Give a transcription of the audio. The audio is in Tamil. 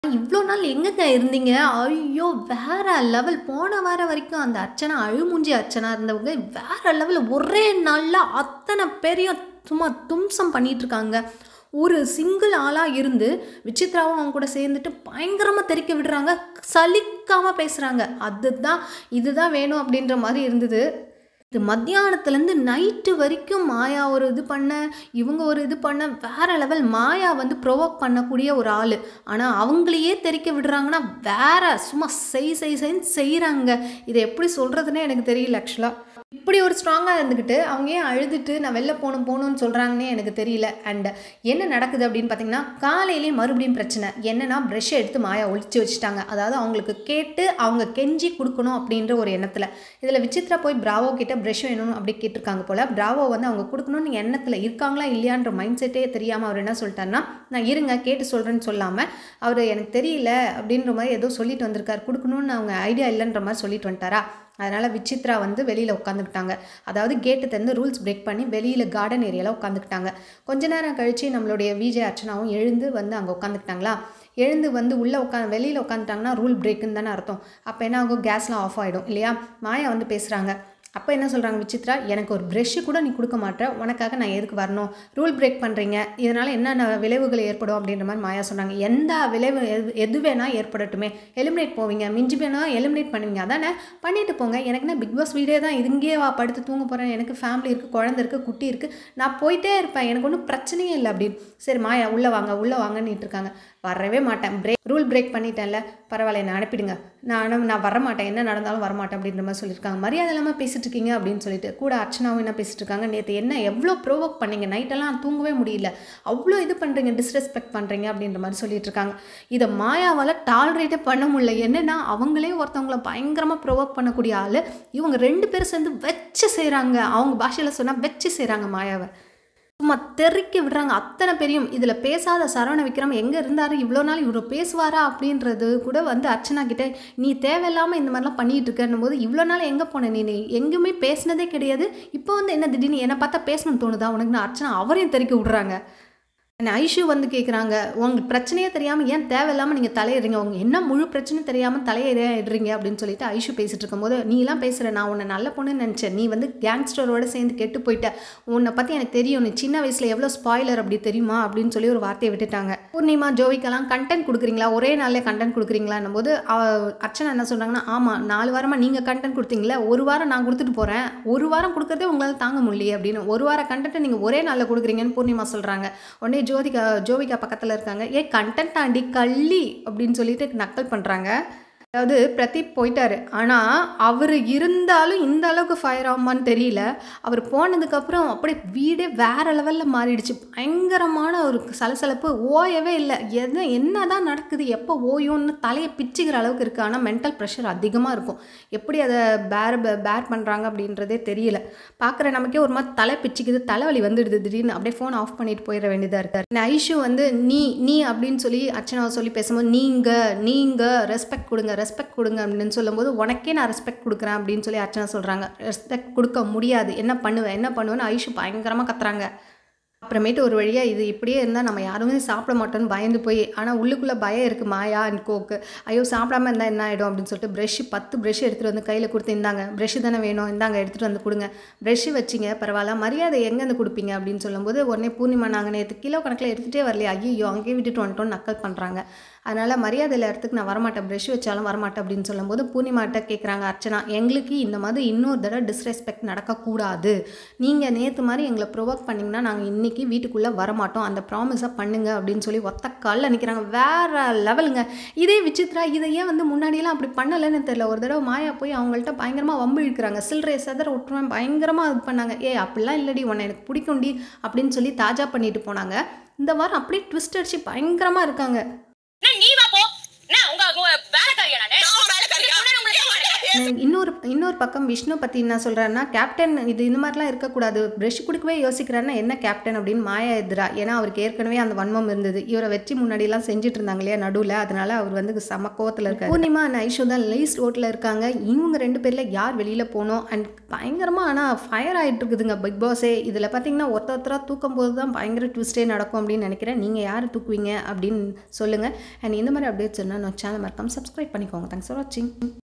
இவ்வளோ நாள் எங்கங்க இருந்தீங்க ஐயோ வேற லெவல் போன வாரம் வரைக்கும் அந்த அர்ச்சனா அழுமூஞ்சி அர்ச்சனா இருந்தவங்க வேற லெவல் ஒரே நாளில் அத்தனை பேரையும் சும்மா தும்சம் பண்ணிட்டு இருக்காங்க ஒரு சிங்கிள் ஆளாக இருந்து விசித்ராவும் அவங்க கூட சேர்ந்துட்டு பயங்கரமாக தெறிக்க விடுறாங்க சலிக்காமல் பேசுகிறாங்க அதுதான் இதுதான் வேணும் அப்படின்ற மாதிரி இருந்தது இது மத்தியானத்துலேருந்து நைட்டு வரைக்கும் மாயா ஒரு இது பண்ண இவங்க ஒரு இது பண்ண வேற லெவல் மாயா வந்து ப்ரொவோக் பண்ணக்கூடிய ஒரு ஆள் ஆனால் அவங்களையே தெறிக்க விடுறாங்கன்னா வேற சும்மா செய் செய் செய்ன்னு செய்கிறாங்க இதை எப்படி சொல்கிறதுனே எனக்கு தெரியல ஆக்சுவலாக இப்படி ஒரு ஸ்ட்ராங்காக இருந்துக்கிட்டு அவங்க ஏன் அழுதுட்டு நான் வெளில போகணும் போகணும்னு சொல்கிறாங்கன்னே எனக்கு தெரியல அண்ட் என்ன நடக்குது அப்படின்னு பார்த்தீங்கன்னா காலையிலேயே மறுபடியும் பிரச்சனை என்னன்னா ப்ரெஷ்ஷை எடுத்து மாயா ஒழிச்சு வச்சுட்டாங்க அதாவது அவங்களுக்கு கேட்டு அவங்க கெஞ்சி கொடுக்கணும் அப்படின்ற ஒரு எண்ணத்தில் இதில் விசித்ரா போய் பிராவோ கிட்ட ப்ரெஷ் வேணும் அப்படி கேட்டிருக்காங்க போல் பிராவோ வந்து அவங்க கொடுக்கணும்னு எண்ணத்தில் இருக்காங்களா இல்லையான்ற மைண்ட் செட்டே தெரியாமல் அவர் என்ன சொல்லிட்டாருன்னா நான் இருங்க கேட்டு சொல்கிறேன்னு சொல்லாமல் அவர் எனக்கு தெரியல அப்படின்ற மாதிரி ஏதோ சொல்லிட்டு வந்திருக்காரு கொடுக்கணும்னு அவங்க ஐடியா இல்லைன்ற மாதிரி சொல்லிட்டு வந்துட்டாரா அதனால் விசித்ரா வந்து வெளியில் உட்காந்துக்கிட்டாங்க அதாவது கேட்டு திறந்து ரூல்ஸ் பிரேக் பண்ணி வெளியில் கார்டன் ஏரியாவில் உட்காந்துக்கிட்டாங்க கொஞ்ச நேரம் கழித்து நம்மளுடைய விஜய் அர்ச்சனாவும் எழுந்து வந்து அங்கே உட்காந்துக்கிட்டாங்களா எழுந்து வந்து உள்ளே உட்காந்து வெளியில் உட்காந்துட்டாங்கன்னா ரூல் பிரேக்குன்னு தானே அர்த்தம் அப்போ என்ன ஆகும் கேஸ்லாம் ஆஃப் ஆகிடும் இல்லையா மாயா வந்து பேசுகிறாங்க அப்போ என்ன சொல்கிறாங்க விசித்ரா எனக்கு ஒரு ப்ரெஷ்ஷு கூட நீ கொடுக்க மாட்டேற உனக்காக நான் எதுக்கு வரணும் ரூல் பிரேக் பண்ணுறீங்க இதனால் என்னென்ன விளைவுகள் ஏற்படும் அப்படின்ற மாதிரி மாயா சொன்னாங்க எந்த விளைவு எது எது வேணால் ஏற்படட்டுமே எலிமினேட் போவீங்க மிஞ்சி வேணால் எலிமினேட் பண்ணுவீங்க அதானே பண்ணிட்டு போங்க எனக்கு என்ன பிக் பாஸ் வீடே தான் இது இங்கேயே வா படுத்து தூங்க போகிறேன் எனக்கு ஃபேமிலி இருக்குது குழந்தை இருக்குது குட்டி இருக்குது நான் போயிட்டே இருப்பேன் எனக்கு ஒன்றும் பிரச்சனையே இல்லை அப்படின்னு சரி மாயா உள்ளே வாங்க உள்ளே வாங்கன்னுட்டு இருக்காங்க வரவே மாட்டேன் பிரேக் ரூல் பிரேக் பண்ணிட்டேன்ல பரவாயில்ல என்னை அனுப்பிடுங்க நான் அனு- நான் வரமாட்டேன் என்ன நடந்தாலும் வரமாட்டேன் அப்படின்ற மாதிரி சொல்லியிருக்காங்க மரியாதை இல்லாமல் பேசிட்டு இருக்கீங்க அப்படின்னு சொல்லிட்டு கூட அர்ச்சனாவும் என்ன பேசிட்டு இருக்காங்க நேற்று என்ன எவ்வளோ ப்ரோவோக் பண்ணீங்க நைட்டெல்லாம் தூங்கவே முடியல அவ்வளோ இது பண்ணுறீங்க டிஸ்ரெஸ்பெக்ட் பண்ணுறீங்க அப்படின்ற மாதிரி சொல்லிட்டு இருக்காங்க இதை மாயாவால் டாலரேட்டே பண்ண முடியல என்னன்னா அவங்களே ஒருத்தவங்கள பயங்கரமாக ப்ரோவோக் பண்ணக்கூடிய ஆள் இவங்க ரெண்டு பேரும் சேர்ந்து வச்சு செய்கிறாங்க அவங்க பாஷையில் சொன்னால் வச்சு செய்கிறாங்க மாயாவை சும்மா தெறிக்க விடுறாங்க அத்தனை பெரியும் இதில் பேசாத சரவண விக்ரம் எங்கே இருந்தாரு இவ்வளோ நாள் இவர் பேசுவாரா அப்படின்றது கூட வந்து அர்ச்சனா கிட்ட நீ தேவையில்லாமல் இந்த மாதிரிலாம் பண்ணிட்டு இருக்கன்னும் போது இவ்வளோ நாள் எங்கே போன நீ நீ எங்கேயுமே பேசினதே கிடையாது இப்போ வந்து என்ன திடீர்னு என்னை பார்த்தா பேசணும்னு தோணுதா உனக்கு நான் அர்ச்சனா அவரையும் தெறிக்க விடுறாங்க என்ன ஐஷு வந்து கேட்குறாங்க உங்களுக்கு பிரச்சனையே தெரியாமல் ஏன் தேவையில்லாமல் நீங்கள் தலையிடுறீங்க உங்க என்ன முழு பிரச்சனையும் தெரியாமல் தலையிடுறீங்க அப்படின்னு சொல்லிட்டு ஐஷு பேசிட்டு இருக்கும்போது நீலாம் பேசுகிற நான் உன்னை நல்ல பொண்ணுன்னு நினச்சேன் நீ வந்து கேங்ஸ்டரோட சேர்ந்து கெட்டு போயிட்ட உன்னை பற்றி எனக்கு தெரியும் நீ சின்ன வயசில் எவ்வளோ ஸ்பாய்லர் அப்படி தெரியுமா அப்படின்னு சொல்லி ஒரு வார்த்தையை விட்டுட்டாங்க பூர்ணிமா ஜோவிக்கெல்லாம் கண்டென்ட் கொடுக்குறீங்களா ஒரே நாளில் கண்டென்ட் கொடுக்குறீங்களான்னும் போது அவ- அர்ச்சனா என்ன சொல்கிறாங்கன்னா ஆமாம் நாலு வாரமாக நீங்கள் கண்டென்ட் கொடுத்தீங்களே ஒரு வாரம் நான் கொடுத்துட்டு போகிறேன் ஒரு வாரம் கொடுக்கறதே உங்களால் தாங்க முடியலையே அப்படின்னு ஒரு வார கண்டென்ட்டை நீங்கள் ஒரே நாளில் கொடுக்குறீங்கன்னு பூர்ணிமா சொல்கிறாங்க உடனே ஜோதிகா ஜோவிகா பக்கத்தில் இருக்காங்க ஏ கண்டென்ட் ஆண்டி கள்ளி அப்படின்னு சொல்லிட்டு நக்கல் பண்ணுறாங்க அதாவது பிரதீப் போயிட்டாரு ஆனால் அவர் இருந்தாலும் இந்த அளவுக்கு ஃபயர் ஆகுமான்னு தெரியல அவர் போனதுக்கப்புறம் அப்படியே வீடே வேற லெவலில் மாறிடுச்சு பயங்கரமான ஒரு சலசலப்பு ஓயவே இல்லை எது என்ன தான் நடக்குது எப்போ ஓயும்னு தலையை பிச்சுக்கிற அளவுக்கு இருக்குது ஆனால் மென்டல் ப்ரெஷர் அதிகமாக இருக்கும் எப்படி அதை பேர் பேர் பண்ணுறாங்க அப்படின்றதே தெரியல பார்க்குற நமக்கே ஒரு மாதிரி தலை பிச்சுக்குது தலைவலி வந்துடுது திடீர்னு அப்படியே ஃபோன் ஆஃப் பண்ணிட்டு போயிட வேண்டியதாக இருக்காரு இந்த ஐஷு வந்து நீ நீ அப்படின்னு சொல்லி அர்ச்சனாவை சொல்லி பேசும்போது நீங்கள் நீங்கள் ரெஸ்பெக்ட் கொடுங்க ரெஸ்பெக்ட் கொடுங்க அப்படின்னு சொல்லும்போது உனக்கே நான் ரெஸ்பெக்ட் கொடுக்குறேன் அப்படின்னு சொல்லி அர்ச்சனா சொல்கிறாங்க ரெஸ்பெக்ட் கொடுக்க முடியாது என்ன பண்ணுவேன் என்ன பண்ணுவேன்னு ஐஷு பயங்கரமாக கத்துறாங்க அப்புறமேட்டு ஒரு வழியாக இது இப்படியே இருந்தால் நம்ம யாருமே சாப்பிட மாட்டோம்னு பயந்து போய் ஆனால் உள்ளுக்குள்ளே பயம் இருக்குது மாயா அண்ட் கோக்கு ஐயோ சாப்பிடாம இருந்தால் என்ன ஆகிடும் அப்படின்னு சொல்லிட்டு ப்ரெஷ் பத்து ப்ரெஷ் எடுத்துகிட்டு வந்து கையில் கொடுத்து இந்தாங்க ப்ரெஷ் தானே வேணும் இந்தாங்க எடுத்துகிட்டு வந்து கொடுங்க ப்ரெஷ் வச்சிங்க பரவாயில்ல மரியாதை எங்கேருந்து கொடுப்பீங்க அப்படின்னு சொல்லும்போது உடனே பூர்ணிமா நாங்கள் நேற்று கிலோ கணக்கில் எடுத்துகிட்டே வரலையே ஐயோ அங்கேயே விட்டுட்டு வந்துட்டோம்னு நக்கல் பண்ணுறாங்க அதனால் மரியாதையில் இடத்துக்கு நான் வரமாட்டேன் ப்ரெஷ் வச்சாலும் வரமாட்டேன் அப்படின்னு சொல்லும்போது பூர்ணிமாட்ட கேட்குறாங்க அர்ச்சனா எங்களுக்கு இந்த மாதிரி இன்னொரு தடவை டிஸ்ரெஸ்பெக்ட் நடக்கக்கூடாது நீங்கள் நேற்று மாதிரி எங்களை ப்ரொவோக் பண்ணிங்கன்னா நாங்கள் இன்றைக்கி வீட்டுக்குள்ளே வரமாட்டோம் அந்த ப்ராமிஸை பண்ணுங்க அப்படின்னு சொல்லி ஒத்த காலில் நிற்கிறாங்க வேற லெவலுங்க இதே விசித்ரா இதை ஏன் வந்து முன்னாடியெல்லாம் அப்படி பண்ணலைன்னு தெரியல ஒரு தடவை மாயா போய் அவங்கள்ட்ட பயங்கரமாக வம்பு இழுக்கிறாங்க சில்லறை செதற விட்டுருவேன் பயங்கரமாக இது பண்ணாங்க ஏ அப்படிலாம் இல்லடி உன்னை எனக்கு பிடிக்கும்டி அப்படின்னு சொல்லி தாஜா பண்ணிட்டு போனாங்க இந்த வாரம் அப்படியே ட்விஸ்ட் அடிச்சு பயங்கரமாக இருக்காங்க அண்ணா, நீ வா போ அண்ணா, உங்க உங்க வேலைக்காரியா நானு நான் வேலைக்காரியா? இதுக்கு முன்னாடி உங்களுக்கு ஏன் சொன்னேன். இன்னொரு இன்னொரு பக்கம் விஷ்ணு பற்றி என்ன சொல்கிறாருன்னா கேப்டன் இது இந்த மாதிரிலாம் இருக்கக்கூடாது ப்ரஷ் கொடுக்கவே யோசிக்கிறாருன்னா என்ன கேப்டன் அப்படின்னு மாயா எதிரா ஏன்னா அவருக்கு ஏற்கனவே அந்த வன்மம் இருந்தது இவரை வச்சு முன்னாடிலாம் செஞ்சுட்டு இருந்தாங்க இல்லையா நடுவில் அதனால அவர் வந்து செம கோவத்தில் இருக்காரு பூர்ணிமா அண்ட் ஐஷு தான் லைஸ் ரோட்டில் இருக்காங்க இவங்க ரெண்டு பேரில் யார் வெளியில் போகணும் அண்ட் பயங்கரமாக ஆனால் ஃபயர் ஆகிட்டு இருக்குதுங்க பிக் பாஸே இதில் பார்த்தீங்கன்னா ஒருத்த ஒருத்தராக தூக்கும் போது தான் பயங்கர ட்விஸ்டே நடக்கும் அப்படின்னு நினைக்கிறேன் நீங்கள் யார் தூக்குவீங்க அப்படின்னு சொல்லுங்கள் அண்ட் இந்த மாதிரி அப்டேட்ஸ் சொன்னால் நான் சேனல் மறக்காம சப்ஸ்கிரைப் பண்ணிக்கோங்க தேங்க்ஸ் ஃபார் வாட்சிங்